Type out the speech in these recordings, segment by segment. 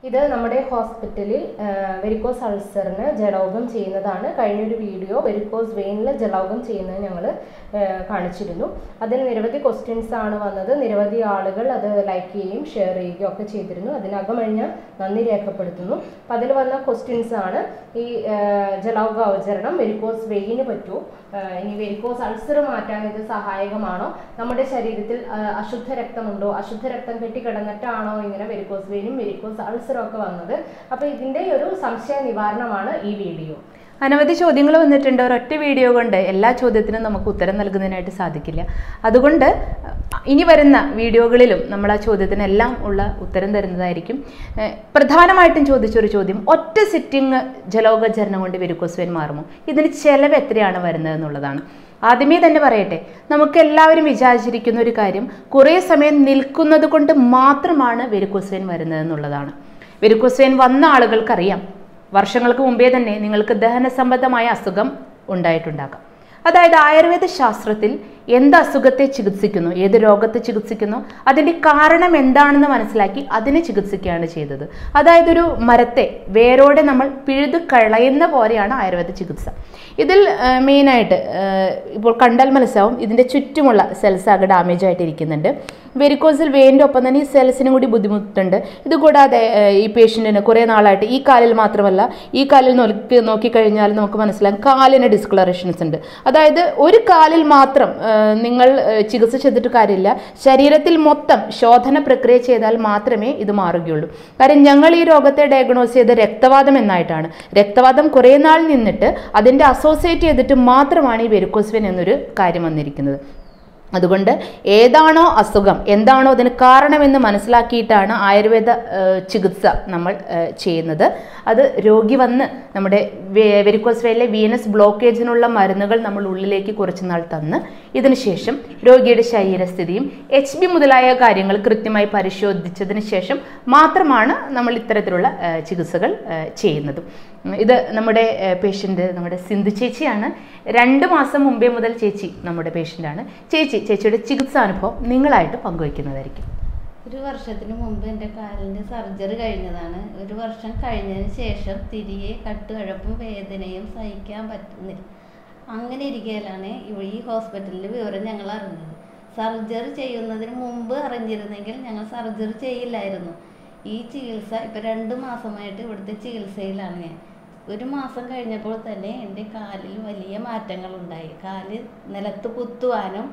ഇത് നമ്മുടെ ഹോസ്പിറ്റലിൽ വെരിക്കോസ് അൾസറിന് ജലൗകം ചെയ്യുന്നതാണ് കഴിഞ്ഞൊരു വീഡിയോ വെരിക്കോസ് വെയിനിൽ ജലൗകം ചെയ്യുന്നത് ഞങ്ങൾ കാണിച്ചിരുന്നു അതിൽ നിരവധി ക്വസ്റ്റ്യൻസ് ആണ് വന്നത് നിരവധി ആളുകൾ അത് ലൈക്ക് ചെയ്യുകയും ഷെയർ ചെയ്യുകയും ഒക്കെ ചെയ്തിരുന്നു അതിനകമഴിഞ്ഞ് നന്ദി രേഖപ്പെടുത്തുന്നു അപ്പം അതിൽ വന്ന ക്വസ്റ്റ്യൻസ് ആണ് ഈ ജലൗക അവതരണം വെരിക്കോസ് വെയിന് പറ്റൂ ഇനി വെരിക്കോസ് അൾസർ മാറ്റാൻ ഇത് സഹായകമാണോ നമ്മുടെ ശരീരത്തിൽ ആ, അശുദ്ധ രക്തമുണ്ടോ അശുദ്ധ രക്തം കെട്ടിക്കിടന്നിട്ടാണോ ഇങ്ങനെ വെരിക്കോസ് വെയിനും വെരിക്കോസ് അൾസറും ഒക്കെ വന്നത് അപ്പോൾ ഇതിൻ്റെ ഒരു സംശയ നിവാരണമാണ് ഈ വീഡിയോ അനവധി ചോദ്യങ്ങൾ വന്നിട്ടുണ്ട് ഒരൊറ്റ വീഡിയോ കൊണ്ട് എല്ലാ ചോദ്യത്തിനും നമുക്ക് ഉത്തരം നൽകുന്നതിനായിട്ട് സാധിക്കില്ല അതുകൊണ്ട് ഇനി വരുന്ന വീഡിയോകളിലും നമ്മൾ ആ ചോദ്യത്തിനെല്ലാം ഉള്ള ഉത്തരം തരുന്നതായിരിക്കും ഏഹ് പ്രധാനമായിട്ടും ചോദിച്ചൊരു ചോദ്യം ഒറ്റ സിറ്റിംഗ് ജലോകചരണം കൊണ്ട് വെരിക്കോസ്വൻ മാറുമോ ഇതിന് ചെലവ് എത്രയാണ് വരുന്നത് എന്നുള്ളതാണ് ആദ്യമേ തന്നെ പറയട്ടെ നമുക്ക് എല്ലാവരും വിചാരിച്ചിരിക്കുന്ന ഒരു കാര്യം കുറേ സമയം നിൽക്കുന്നത് കൊണ്ട് മാത്രമാണ് വെരിക്കോസ്വൻ വരുന്നത് എന്നുള്ളതാണ് വെരിക്കോസ്വൻ വന്ന ആളുകൾക്കറിയാം വർഷങ്ങൾക്ക് മുമ്പേ തന്നെ നിങ്ങൾക്ക് ദഹന സംബന്ധമായ അസുഖം ഉണ്ടായിട്ടുണ്ടാകാം അതായത് ആയുർവേദ ശാസ്ത്രത്തിൽ എന്ത് അസുഖത്തെ ചികിത്സിക്കുന്നു ഏത് രോഗത്തെ ചികിത്സിക്കുന്നു അതിൻ്റെ കാരണം എന്താണെന്ന് മനസ്സിലാക്കി അതിനെ ചികിത്സിക്കുകയാണ് ചെയ്തത് അതായത് ഒരു മരത്തെ വേരോടെ നമ്മൾ പിഴുതു കളയുന്ന പോലെയാണ് ആയുർവേദ ചികിത്സ ഇതിൽ ആ, മെയിനായിട്ട് ആ, ഇപ്പോൾ കണ്ടാൽ മനസ്സിലാവും ഇതിൻ്റെ ചുറ്റുമുള്ള സെൽസ് ആകെ ഡാമേജ് ആയിട്ട് ഇരിക്കുന്നുണ്ട് വെരിക്കോസിൽ വെയിൻ്റെ ഒപ്പം തന്നെ ഈ സെൽസിനും കൂടി ബുദ്ധിമുട്ടുണ്ട് ഇതുകൂടാതെ ആ, ഈ പേഷ്യൻറ്റിന് കുറേ നാളായിട്ട് ഈ കാലിൽ മാത്രമല്ല ഈ കാലിൽ നോക്കി നോക്കിക്കഴിഞ്ഞാൽ നമുക്ക് മനസ്സിലാകും കാലിന് ഡിസ്കളറേഷൻസ് ഉണ്ട് അതായത് ഒരു കാലിൽ മാത്രം ആ, നിങ്ങൾ ആ, ചികിത്സ ചെയ്തിട്ട് കാര്യമില്ല ശരീരത്തിൽ മൊത്തം ശോധന പ്രക്രിയ ചെയ്താൽ മാത്രമേ ഇത് മാറുകയുള്ളൂ കാര്യം ഞങ്ങൾ ഈ രോഗത്തെ ഡയഗ്നോസ് ചെയ്ത് രക്തവാദം എന്നായിട്ടാണ് രക്തവാദം കുറേ നാൾ നിന്നിട്ട് അതിൻ്റെ അസോസിയേറ്റ് ചെയ്തിട്ട് മാത്രമാണ് ഈ വെരിക്കോസ്വൻ എന്നൊരു കാര്യം വന്നിരിക്കുന്നത് അതുകൊണ്ട് ഏതാണോ അസുഖം എന്താണോ അതിന് കാരണമെന്ന് മനസ്സിലാക്കിയിട്ടാണ് ആയുർവേദ ഏഹ്, ചികിത്സ നമ്മൾ ഏഹ്, ചെയ്യുന്നത് അത് രോഗി വന്ന് നമ്മുടെ വെരിക്കോസ്വയിലെ വീനസ് ബ്ലോക്കേജിനുള്ള മരുന്നുകൾ നമ്മൾ ഉള്ളിലേക്ക് കുറച്ച് നാൾ തന്ന് ഇതിനുശേഷം രോഗിയുടെ ശരീരസ്ഥിതിയും എച്ച് ബി മുതലായ കാര്യങ്ങൾ കൃത്യമായി പരിശോധിച്ചതിന് ശേഷം മാത്രമാണ് നമ്മൾ ഇത്തരത്തിലുള്ള ഏഹ്, ചികിത്സകൾ ഏഹ്, ചെയ്യുന്നതും ഉം, ഇത് നമ്മുടെ പേഷ്യൻ്റ് നമ്മുടെ സിന്ധു ചേച്ചിയാണ് രണ്ട് മാസം മുമ്പേ മുതൽ ചേച്ചി നമ്മുടെ പേഷ്യൻ്റാണ് ചേച്ചി ചേച്ചിയുടെ ചികിത്സാനുഭവം നിങ്ങളായിട്ട് പങ്കുവയ്ക്കുന്നതായിരിക്കും ഒരു വർഷത്തിന് മുമ്പ് എൻ്റെ കാലിൻ്റെ സർജറി കഴിഞ്ഞതാണ് ഒരു വർഷം കഴിഞ്ഞതിന് ശേഷം തിരികെ കട്ടുകഴപ്പും വേദനയും സഹിക്കാൻ പറ്റുന്നില്ല അങ്ങനെ ഇരിക്കലാണ് ഇവ- ഈ ഹോസ്പിറ്റലിൽ വിവരം ഞങ്ങൾ അറിഞ്ഞത് സർജറി ചെയ്യുന്നതിന് മുമ്പ് അറിഞ്ഞിരുന്നെങ്കിൽ ഞങ്ങൾ സർജറി ചെയ്യില്ലായിരുന്നു ഈ ചികിത്സ ഇപ്പം രണ്ട് മാസമായിട്ട് ഇവിടുത്തെ ചികിത്സയിലാണ് ഞാൻ ഒരു മാസം കഴിഞ്ഞപ്പോൾ തന്നെ എൻ്റെ കാലിൽ വലിയ മാറ്റങ്ങൾ ഉണ്ടായി കാല് നിലത്ത് കുത്തുവാനും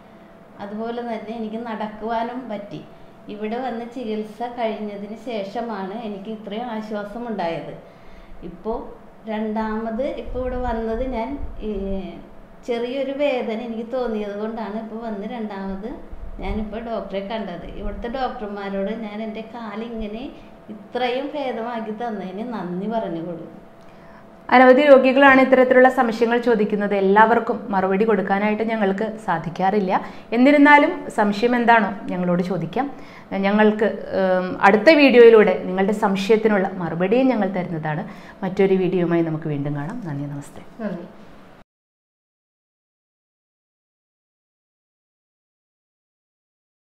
അതുപോലെ തന്നെ എനിക്ക് നടക്കുവാനും പറ്റി ഇവിടെ വന്ന് ചികിത്സ കഴിഞ്ഞതിന് ശേഷമാണ് എനിക്ക് ഇത്രയും ആശ്വാസം ഉണ്ടായത് ഇപ്പോൾ രണ്ടാമത് ഇപ്പോൾ ഇവിടെ വന്നത് ഞാൻ ഈ, ചെറിയൊരു വേദന എനിക്ക് തോന്നിയത് കൊണ്ടാണ് ഇപ്പോൾ വന്ന് രണ്ടാമത് ഞാനിപ്പോൾ ഡോക്ടറെ കണ്ടത് ഇവിടുത്തെ ഡോക്ടർമാരോട് ഞാൻ എൻ്റെ കാലിങ്ങനെ ഇത്രയും ഭേദമാക്കി തന്നതിന് നന്ദി പറഞ്ഞു കൊടുക്കും അനവധി രോഗികളാണ് ഇത്തരത്തിലുള്ള സംശയങ്ങൾ ചോദിക്കുന്നത് എല്ലാവർക്കും മറുപടി കൊടുക്കാനായിട്ട് ഞങ്ങൾക്ക് സാധിക്കാറില്ല എന്നിരുന്നാലും സംശയം എന്താണോ ഞങ്ങളോട് ചോദിക്കാം ഞങ്ങൾക്ക് ഉം, അടുത്ത വീഡിയോയിലൂടെ നിങ്ങളുടെ സംശയത്തിനുള്ള മറുപടിയും ഞങ്ങൾ തരുന്നതാണ് മറ്റൊരു വീഡിയോയുമായി നമുക്ക് വീണ്ടും കാണാം നന്ദി നമസ്തേ നന്ദി